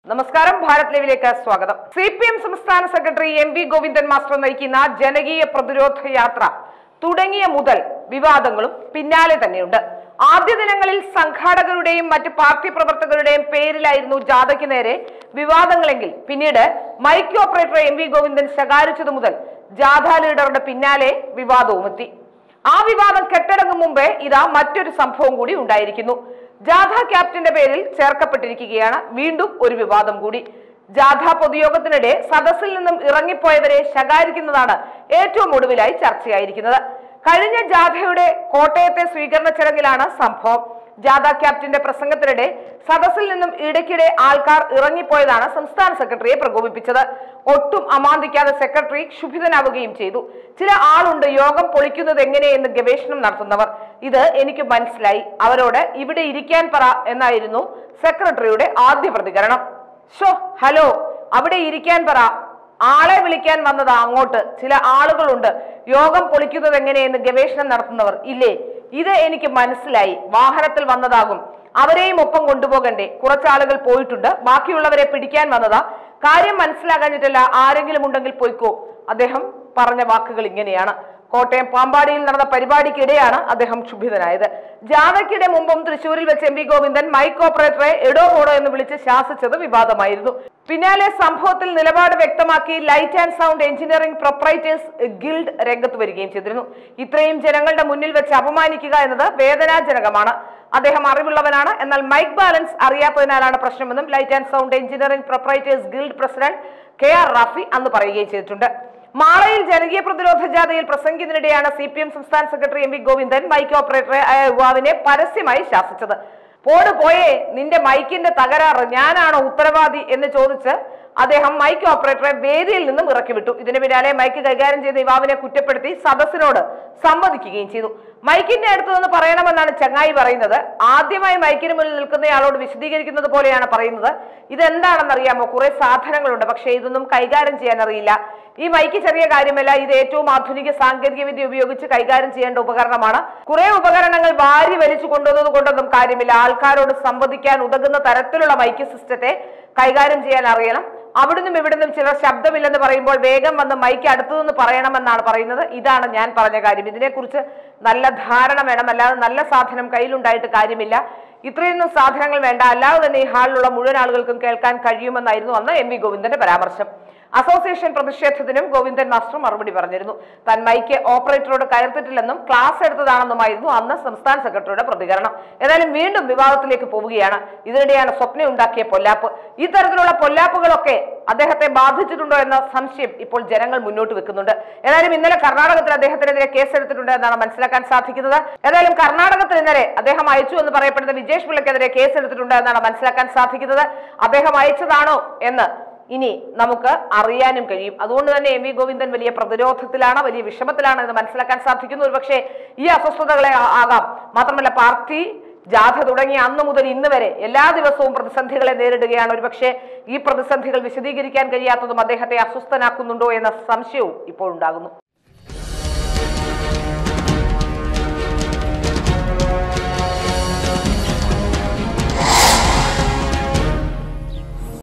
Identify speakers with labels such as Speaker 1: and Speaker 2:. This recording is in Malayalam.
Speaker 1: നമസ്കാരം ഭാരത് ലൈവിലേക്ക് സ്വാഗതം സി പി എം സംസ്ഥാന secretary M V Govindan master നയിക്കുന്ന ജനകീയ പ്രതിരോധ യാത്ര തുടങ്ങിയ മുതൽ വിവാദങ്ങളും പിന്നാലെ തന്നെയുണ്ട് ആദ്യ ദിനങ്ങളിൽ സംഘാടകരുടെയും മറ്റ് പാർട്ടി പ്രവർത്തകരുടെയും പേരിലായിരുന്നു ജാഥയ്ക്ക് നേരെ വിവാദങ്ങളെങ്കിൽ പിന്നീട് mic operator M V Govindan ശകാരിച്ചതു മുതൽ ജാഥ ലീഡറുടെ പിന്നാലെ വിവാദവും എത്തി ആ വിവാദം കെട്ടടങ്ങും മുമ്പേ ഇതാ മറ്റൊരു സംഭവം കൂടി ഉണ്ടായിരിക്കുന്നു ജാഥ ക്യാപ്റ്റന്റെ പേരിൽ ചേർക്കപ്പെട്ടിരിക്കുകയാണ് വീണ്ടും ഒരു വിവാദം കൂടി ജാഥ പൊതുയോഗത്തിനിടെ സദസ്സിൽ നിന്നും ഇറങ്ങിപ്പോയവരെ ശകാരിക്കുന്നതാണ് ഏറ്റവും ഒടുവിലായി ചർച്ചയായിരിക്കുന്നത് കഴിഞ്ഞ ജാഥയുടെ കോട്ടയത്തെ സ്വീകരണ ചടങ്ങിലാണ് സംഭവം ജാഥ ക്യാപ്റ്റന്റെ പ്രസംഗത്തിനിടെ സദസ്സിൽ നിന്നും ഇടയ്ക്കിടെ ആൾക്കാർ ഇറങ്ങിപ്പോയതാണ് സംസ്ഥാന സെക്രട്ടറിയെ പ്രകോപിപ്പിച്ചത് ഒട്ടും അമാന്തിക്കാതെ സെക്രട്ടറി ക്ഷുഭിതനാവുകയും ചെയ്തു ചില ആളുണ്ട് യോഗം പൊളിക്കുന്നത് എങ്ങനെയെന്ന് ഗവേഷണം നടത്തുന്നവർ ഇത് എനിക്ക് മനസ്സിലായി അവരോട് ഇവിടെ ഇരിക്കാൻ പറ എന്നായിരുന്നു സെക്രട്ടറിയുടെ ആദ്യ പ്രതികരണം ഷോ ഹലോ അവിടെ ഇരിക്കാൻ പറ ആളെ വിളിക്കാൻ വന്നതാ അങ്ങോട്ട് ചില ആളുകളുണ്ട് യോഗം പൊളിക്കുന്നത് എങ്ങനെയെന്ന് ഗവേഷണം നടത്തുന്നവർ ഇല്ലേ ഇത് എനിക്ക് മനസ്സിലായി വാഹനത്തിൽ വന്നതാകും അവരെയും ഒപ്പം കൊണ്ടുപോകണ്ടേ കുറച്ചാളുകൾ പോയിട്ടുണ്ട് ബാക്കിയുള്ളവരെ പിടിക്കാൻ വന്നതാ കാര്യം മനസ്സിലാകാഞ്ഞിട്ടല്ല ആരെങ്കിലും ഉണ്ടെങ്കിൽ പോയിക്കോ അദ്ദേഹം പറഞ്ഞ വാക്കുകൾ ഇങ്ങനെയാണ് കോട്ടയം പാമ്പാടിയിൽ നടന്ന പരിപാടിക്കിടെയാണ് അദ്ദേഹം ക്ഷുഭിതനായത് ജാഥയ്ക്കിടെ മുമ്പും തൃശൂരിൽ വെച്ച് എം വി ഗോവിന്ദൻ മൈക്ക് ഓപ്പറേറ്ററെ എടോ പോടോ എന്ന് വിളിച്ച് ശാസിച്ചത് വിവാദമായിരുന്നു പിന്നാലെ സംഭവത്തിൽ നിലപാട് വ്യക്തമാക്കി light and sound engineering proprietors guild രംഗത്ത് വരികയും ചെയ്തിരുന്നു ഇത്രയും ജനങ്ങളുടെ മുന്നിൽ വെച്ച് അപമാനിക്കുക എന്നത് വേദനാജനകമാണ് അദ്ദേഹം അറിവുള്ളവനാണ് എന്നാൽ മൈക്ക് ബാലൻസ് അറിയാത്തതിനാലാണ് പ്രശ്നമെന്നും light and sound engineering proprietors guild president K R Rafi അന്ന് പറയുകയും ചെയ്തിട്ടുണ്ട് മാളയിൽ ജനകീയ പ്രതിരോധ ജാഥയിൽ പ്രസംഗിക്കുന്നതിനിടെയാണ് സി പി എം സംസ്ഥാന secretary M V Govindan mic ഓപ്പറേറ്ററെ ആയ യുവാവിനെ പരസ്യമായി ശാസിച്ചത് പോട് പോയേ നിന്റെ മൈക്കിന്റെ തകരാറ് ഞാനാണോ ഉത്തരവാദി എന്ന് ചോദിച്ച് അദ്ദേഹം മൈക്ക് ഓപ്പറേറ്ററെ വേദിയിൽ നിന്നും ഇറക്കി വിട്ടു ഇതിന് പിന്നാലെ മൈക്ക് കൈകാര്യം ചെയ്ത യുവാവിനെ കുറ്റപ്പെടുത്തി സദസ്സിനോട് സംവദിക്കുകയും ചെയ്തു മൈക്കിന്റെ അടുത്ത് നിന്ന് പറയണമെന്നാണ് ചങ്ങായി പറയുന്നത് ആദ്യമായി മൈക്കിന് മുന്നിൽ നിൽക്കുന്നയാളോട് വിശദീകരിക്കുന്നത് പോലെയാണ് പറയുന്നത് ഇതെന്താണെന്നറിയാമോ കുറെ സാധനങ്ങളുണ്ട് പക്ഷേ ഇതൊന്നും കൈകാര്യം ചെയ്യാൻ അറിയില്ല ഈ മൈക്ക് ചെറിയ കാര്യമല്ല ഇത് ഏറ്റവും ആധുനിക സാങ്കേതിക വിദ്യ ഉപയോഗിച്ച് കൈകാര്യം ചെയ്യേണ്ട ഉപകരണമാണ് കുറെ ഉപകരണങ്ങൾ വാരി വലിച്ചു കൊണ്ടുവന്നത് കൊണ്ടൊന്നും കാര്യമില്ല ആൾക്കാരോട് സംവദിക്കാൻ ഉതകുന്ന തരത്തിലുള്ള മൈക്ക് സിസ്റ്റത്തെ കൈകാര്യം ചെയ്യാൻ അറിയണം അവിടുന്നും ഇവിടുന്നും ചിലർ ശബ്ദമില്ലെന്ന് പറയുമ്പോൾ വേഗം വന്ന് മൈക്ക് അടുത്തു നിന്ന് പറയണമെന്നാണ് പറയുന്നത് ഇതാണ് ഞാൻ പറഞ്ഞ കാര്യം ഇതിനെക്കുറിച്ച് നല്ല ധാരണ വേണം അല്ലാതെ നല്ല സാധനം കയ്യിലുണ്ടായിട്ട് കാര്യമില്ല ഇത്രയൊന്നും സാധനങ്ങൾ വേണ്ട അല്ലാതെ തന്നെ ഈ ഹാളിലുള്ള മുഴുവൻ ആളുകൾക്കും കേൾക്കാൻ കഴിയുമെന്നായിരുന്നു അന്ന് എം വി ഗോവിന്ദന്റെ പരാമർശം അസോസിയേഷൻ പ്രതിഷേധത്തിനും ഗോവിന്ദൻ മാസ്റ്റർ മറുപടി പറഞ്ഞിരുന്നു താൻ മൈക്ക് ഓപ്പറേറ്ററോട് കയർത്തിട്ടില്ലെന്നും ക്ലാസ് എടുത്തതാണെന്നുമായിരുന്നു അന്ന് സംസ്ഥാന സെക്രട്ടറിയുടെ പ്രതികരണം ഏതായാലും വീണ്ടും വിവാദത്തിലേക്ക് പോവുകയാണ് ഇതിനിടെയാണ് സ്വപ്ന ഉണ്ടാക്കിയ പൊല്ലാപ്പ് ഇത്തരത്തിലുള്ള പൊല്ലാപ്പുകളൊക്കെ അദ്ദേഹത്തെ ബാധിച്ചിട്ടുണ്ടോ എന്ന സംശയം ഇപ്പോൾ ജനങ്ങൾ മുന്നോട്ട് വെക്കുന്നുണ്ട് ഏതായാലും ഇന്നലെ കർണാടകത്തിൽ അദ്ദേഹത്തിനെതിരെ കേസെടുത്തിട്ടുണ്ട് എന്നാണ് മനസ്സിലാക്കാൻ സാധിക്കുന്നത് ഏതായാലും കർണാടകത്തിൽ ഇന്നലെ അദ്ദേഹം അയച്ചു എന്ന് പറയപ്പെടുന്ന വിജേഷ് പിള്ളയ്ക്കെതിരെ കേസെടുത്തിട്ടുണ്ട് എന്നാണ് മനസ്സിലാക്കാൻ സാധിക്കുന്നത് അദ്ദേഹം അയച്ചതാണോ എന്ന് ഇനി നമുക്ക് അറിയാനും കഴിയും അതുകൊണ്ട് തന്നെ എം വി ഗോവിന്ദൻ വലിയ പ്രതിരോധത്തിലാണ് വലിയ വിഷമത്തിലാണ് എന്ന് മനസ്സിലാക്കാൻ സാധിക്കുന്നു ഒരുപക്ഷെ ഈ അസ്വസ്ഥതകളെ ആ- ആകാം മാത്രമല്ല പാർട്ടി ജാഥ തുടങ്ങിയ അന്ന് മുതൽ ഇന്ന് വരെ എല്ലാ ദിവസവും പ്രതിസന്ധികളെ നേരിടുകയാണ് ഒരുപക്ഷെ ഈ പ്രതിസന്ധികൾ വിശദീകരിക്കാൻ കഴിയാത്തതും അദ്ദേഹത്തെ അസ്വസ്ഥനാക്കുന്നുണ്ടോ എന്ന സംശയവും ഇപ്പോൾ ഉണ്ടാകുന്നു